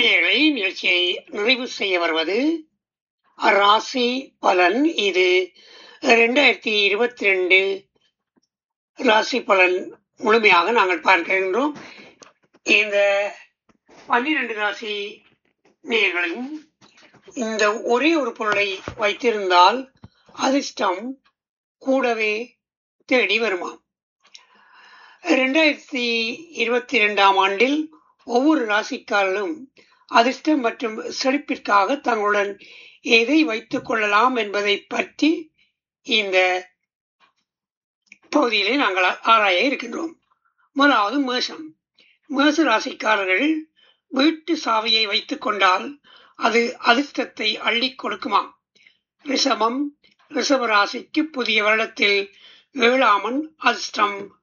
நேயர்களை நிகழ்ச்சியை நிறைவு செய்ய வருவது ராசி பலன் இது இரண்டாயிரத்தி இருபத்தி ரெண்டு ராசி பலன் முழுமையாக நாங்கள் பார்க்கின்றோம் இந்த பன்னிரண்டு ராசி நேயர்களும் இந்த ஒரே ஒரு பொருளை வைத்திருந்தால் அதிர்ஷ்டம் கூடவே தேடி வருமாம் இரண்டாயிரத்தி இருபத்தி இரண்டாம் ஆண்டில் ஒவ்வொரு ராசிக்காரர்களும் அதிர்ஷ்டம் மற்றும் செழிப்பிற்காக தங்களுடன் எதை வைத்துக் கொள்ளலாம் என்பதை பற்றி இந்த பகுதியிலே நாங்கள் ஆராய இருக்கின்றோம் முதலாவது மேஷம் மேச ராசிக்காரர்கள் வீட்டு சாவியை வைத்துக் கொண்டால் அது அதிர்ஷ்டத்தை அள்ளி கொடுக்குமாம் ரிஷபம் ரிஷப ராசிக்கு புதிய வருடத்தில் ஏழாமன் அதிர்ஷ்டம்